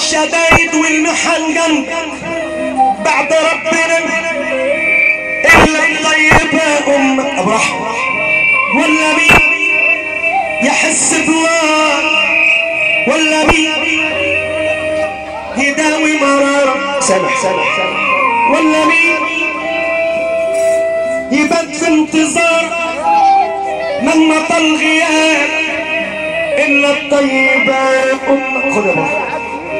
الشدايد والمحن جنب بعد ربنا الا الطيبة ام ابو رحمة ولا مين يحس بنار ولا مين يداوي مرارة سامح سامح سامح ولا مين يبات في انتظار من مطل غياب الا الطيبة ام خد يا بابا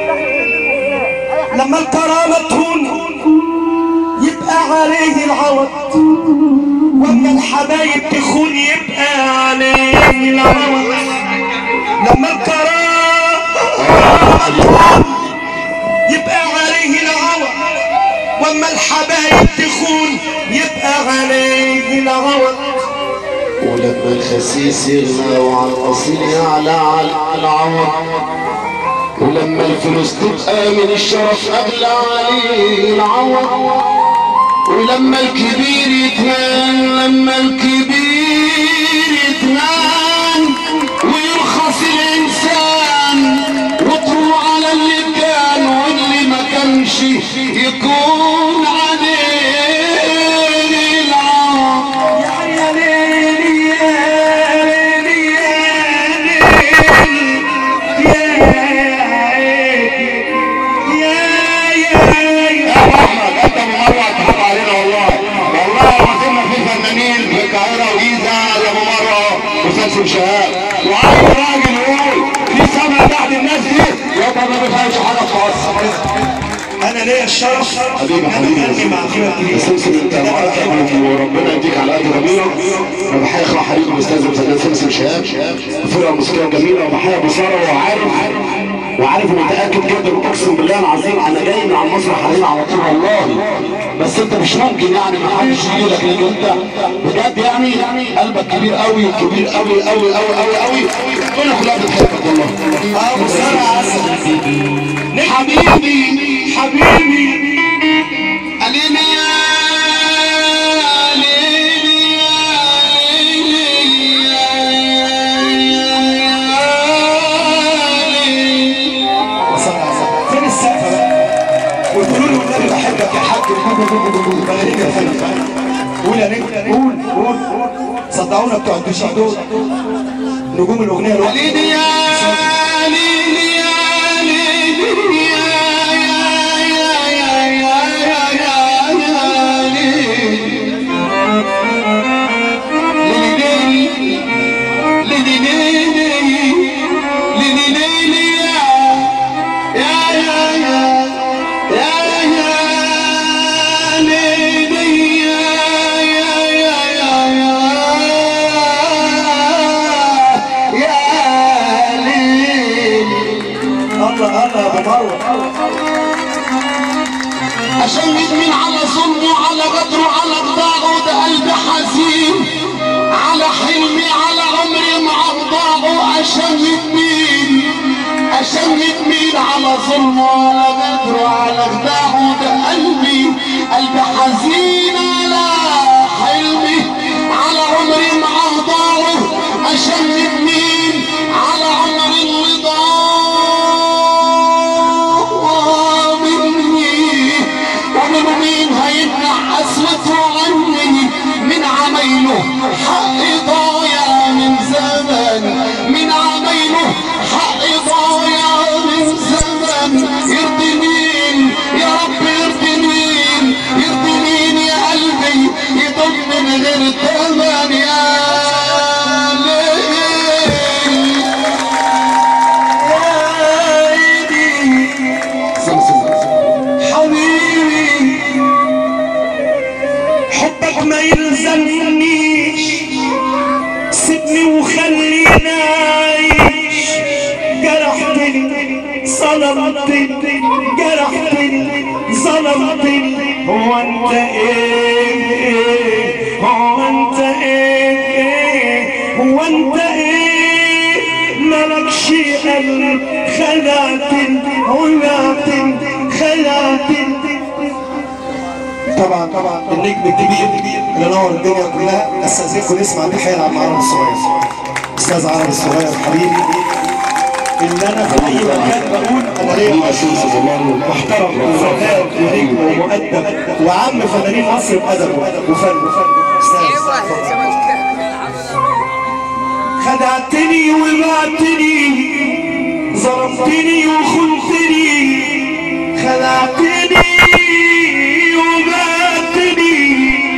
لما الكرامة تهون يبقى عليه العوض واما الحبايب تخون يبقى عليه العوض لما الكرامة يبقى عليه العوض واما الحبايب تخون يبقى عليه العوض ولما الخسيس يغنى وعلى الاصيل يعلى على العوض ولما الفلوس تبقى من الشرف اغلى عليه العوض ولما الكبير يتهان لما الكبير يتهان ويرخص الانسان وتروح على اللي كان واللي ما كانش يكون عليه العوض يا ليلي يا ليلي يا ليلي يا يا احمد انت ممرة تحب علينا والله والله العظيم ما في فنانين في القاهره وجيزه الا ممرة وسلسل شهاب وعايز راجل يقول في سما بعد الناس دي يبقى ما بيفهمش حاجه خالص انا ليا الشرف حبيبي ان حبيبي انا اغني مع اخويا الكبير سمسم انت معاك وربنا يديك على قد ضميرك وبحيي اخويا حبيبي الاستاذ الفنان سمسم شهاب الفرقه الموسيقيه الجميله وبحيي ابو ساره وعارف وعارف ومتاكد جدا اقسم بالله العظيم انا جاي من على المسرح علينا على طول والله بس انت مش ممكن يعني ما حدش يجي لك لان انت بجد يعني قلبك كبير قوي كبير قوي قوي قوي قوي قوي الدنيا كلها بتحبك والله ابو ساره عسل حبيبي حبيبي علينا يا ليلي يا ليلي وصلنا عسل فين السقف بقى وتقولوا له والنبي بحبك يا حاج بلديك يا فندم قول يا نجم قول قول قول صدعونا بتوع الدشي دول نجوم الاغنيه الوقت علينا يا ليلي يا ليلي يا يا يا يا يا يا ليلي ليلي ليلي ليلي ليلي يا يا يا يا يا ليلي يا يا يا يا يا ليلي الله الله يا ابو مروه عشان مين على ظلمه على غدره على ضاعه ده قلبي حزين على حلمي على عمري مع ضاعه عشان مين عشان مين على ظلمه على غدره على خداعه ده قلبي قلبي حزين على حلمي على عمري مع ضاعه عشان مين على عمري اللي ضاع مني ومن مين هيمنع قسوته عني من عمايله حق ضايع من زمان من عمايله حق ضايع من زمان يرضي مين يا رب يرضي مين يرضي مين يا قلبي يضم من غير تمام يا ليل حبيبي حبك ما يلزمنيش سيبني وخليني اعيش جرحتني ظلمتني جرحتني ظلمتني هو انت ايه هو انت ايه هو انت ايه مالكش قلب خلعتني خلعتني خلعتني طبعا طبعا النجم الكبير اللي نور الدنيا كلها استاذنكم نسمع تحيه لعم عربي الصغير استاذ عربي الصغير حبيبي ان انا في اي مكان بقول انا ليا محترم وفنان ونجم ومؤدب وعم فنانين مصر بادبه وفنه استاذ خدعتني وبعتني ظلمتني وخنتني خدعتني وبعتني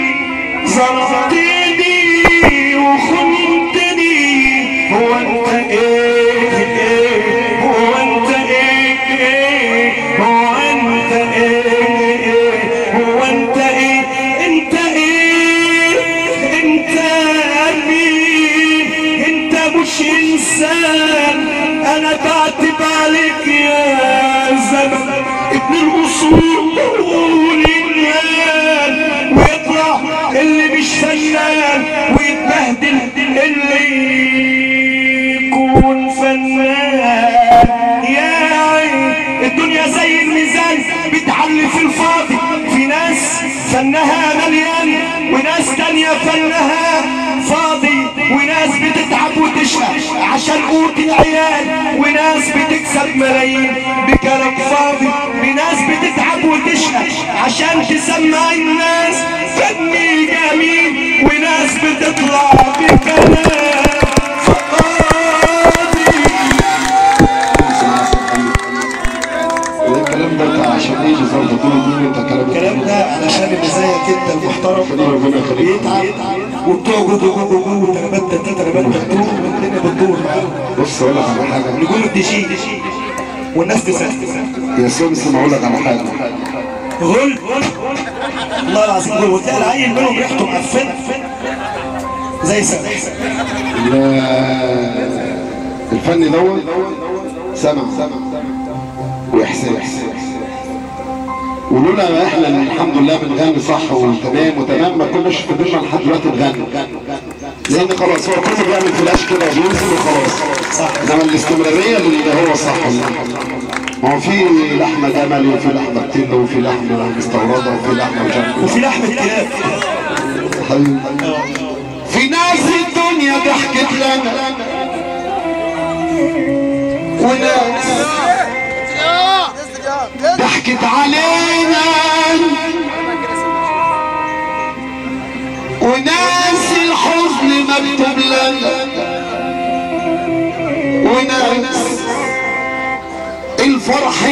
ظلمتني وخنتني هو انت ايه ايه هو انت ايه ايه هو انت ايه ايه هو انت ايه انت ايه انت مين انت مش انسان انا تعتب عليك يا زمن ابن الاصول والإيمان ويطلع اللي مش فنان ويتبهدل اللي يكون فنان يا عين الدنيا زي الميزان بتعلي في الفاضي في ناس فنها مليان وناس تانية فنها فاضي وناس بتتعب وتشقى عشان قوت العيال وناس بتكسب ملايين بكلام فاضي وناس بتتعب وتشقى عشان تسمع الناس فني جميل وناس بتطلع بكلام فاضي الكلام ده انت عشان ايه بالظبط طول الدنيا انت كلام الكلام ده علشان اللي زيك انت المحترم ربنا يخليك. بيتعب وبتوع جو جو جو جو جو وتربات تي تربات تدور والدنيا بتدور معاه بص اقول لك على حاجه نجوم الدشي والناس تسال يا سمسم اقول لك على حاجه غل والله العظيم غل وتلاقي العيل منهم ريحته معفنه زي سنة ال- الفن دوت سمع واحساس ولولا احنا الحمد لله بنغني صح وتمام وتمام ما كناش فضلنا لحد دلوقتي نغني لان خلاص هو كله بيعمل فلاش كده وبينزل وخلاص صح. انما الاستمراريه اللي هو الصح ما هو في لحمه جمل وفي لحمه بتلة وفي لحمه مستورده وفي لحمه مش عارف وفي لحمة كلاب حبيبي. في ناس الدنيا ضحكت لنا وناس ضحكت علينا وناس الحزن مكتوب لنا وناس الفرح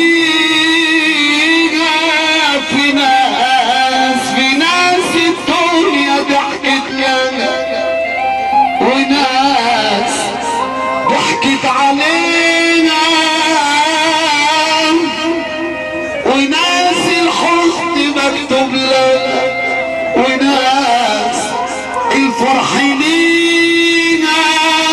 لينا في ناس في ناس الدنيا ضحكت لنا وناس ضحكت علينا وناس الحزن مكتوب لنا وناس الفرح لينا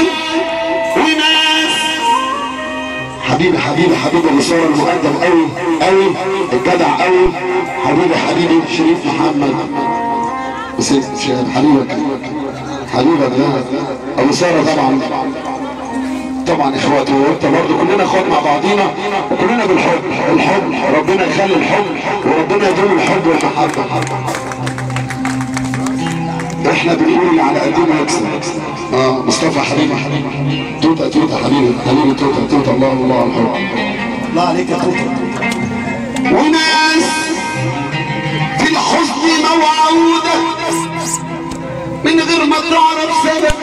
وناس حبيبي حبيبي حبيبي الرسول المقدم قوي قوي الجدع قوي حبيبي حبيبي شريف محمد وسيد شهاب حبيبك حبيبك ده ابو ساره طبعا طبعا اخواته وانت برضه كلنا اخوات مع بعضينا وكلنا بالحب الحب ربنا يخلي الحب وربنا يدوم الحب والمحبه احنا بنقول اللي على قدنا يكسب اه مصطفى حبيبي توته توته حبيبي حبيبي توته توته الله الله على الحب الله عليك يا توتو وناس في الحزن موعودة من غير ما تعرف سبب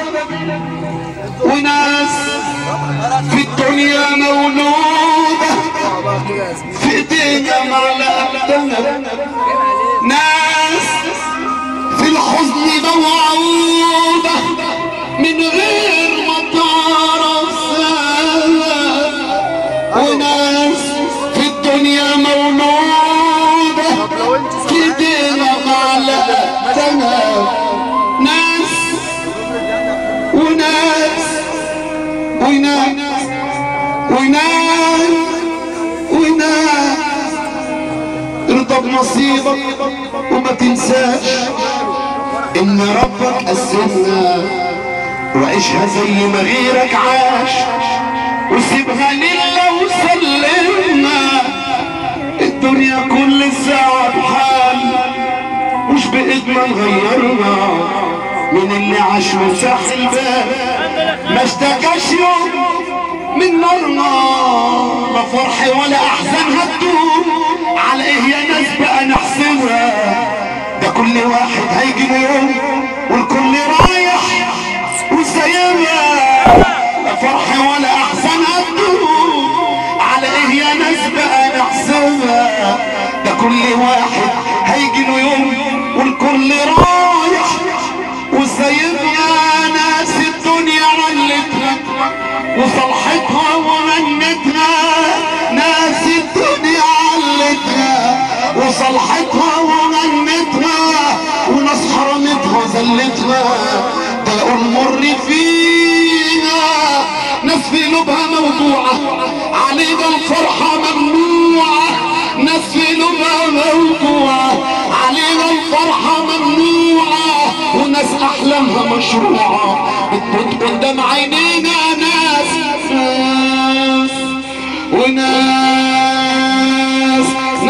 وناس في الدنيا مولودة في ايدينا معلقة دم ناس في الحزن موعودة من غير ما تعرف سبب وناس في الدنيا مولودة في ايدينا معلقة دم ناس وناس وناس وناس وناس ارضى بنصيبك وما تنساش ان ربك قسمنا وعيشها زي ما غيرك عاش وسيبها لله وسلمنا الدنيا كل ساعة بحال مش بإيدنا نغيرنا من اللي عاش وساح البال ما اشتكاش يوم من نار نار لا فرح ولا احزان هتدوم على ايه يا ناس بقى نحسبها ده كل واحد هيجي له يوم والكل رايح وسايبها لا فرح ولا احزان هتدوم على ايه يا ناس بقى نحسبها ده كل واحد هيجي له يوم والكل رايح وسايبها ناس الدنيا علتها وصلحتها ومنتها ناس الدنيا علتها وصلحتها ومنتها وناس حرمتها زلتها ده المر فيها ناس في قلوبها موجوعة عليها الفرحة ممنوعة ناس في قلوبها موجوعة عليها الفرحة ممنوعة وناس أحلامها مشروعة بتموت قدام عينينا ناس ناس وناس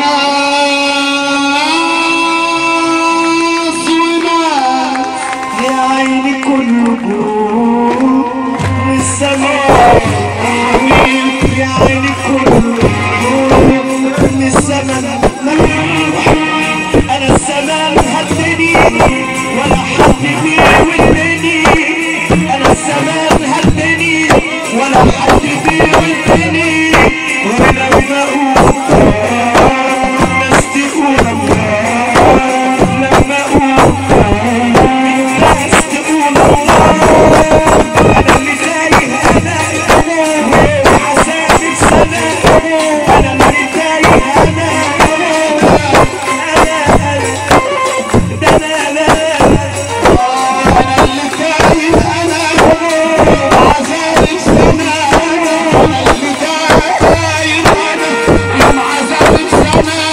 ناس وناس يا عيني كله جروح من السماء يا عيني كله جروح من السماء ممنوح انا السماء هدني ولا حد بيودني انا السماء هدني ولا حد بيودني ولما اقول الناس تقول الله لما اقول الناس تقول الله انا اللي تايه انا انا وعذابي سنه انا اللي تايه انا انا انا ده انا انا انا اللي تايه انا عذابي سنة انا اللي تايه انا يوم عذابي سنة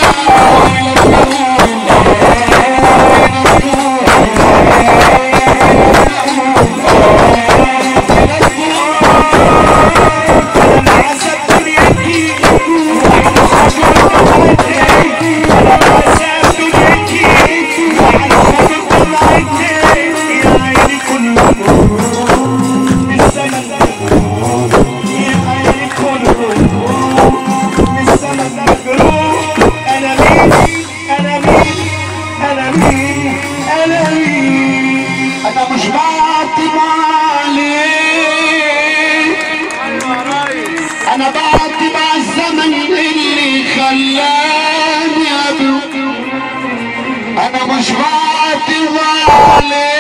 عذاب دنيتي وعلى خاطر طلعتي عذاب دنيتي وعلى خاطر طلعتي يا عيني كله بالزمن يا عيني كله بالزمن مجروح انا مين انا مين انا مين انا مين انا مش بعتب عليك انا بعتب على الزمن اللي خلاني ابلغ انا مش بعتب عليك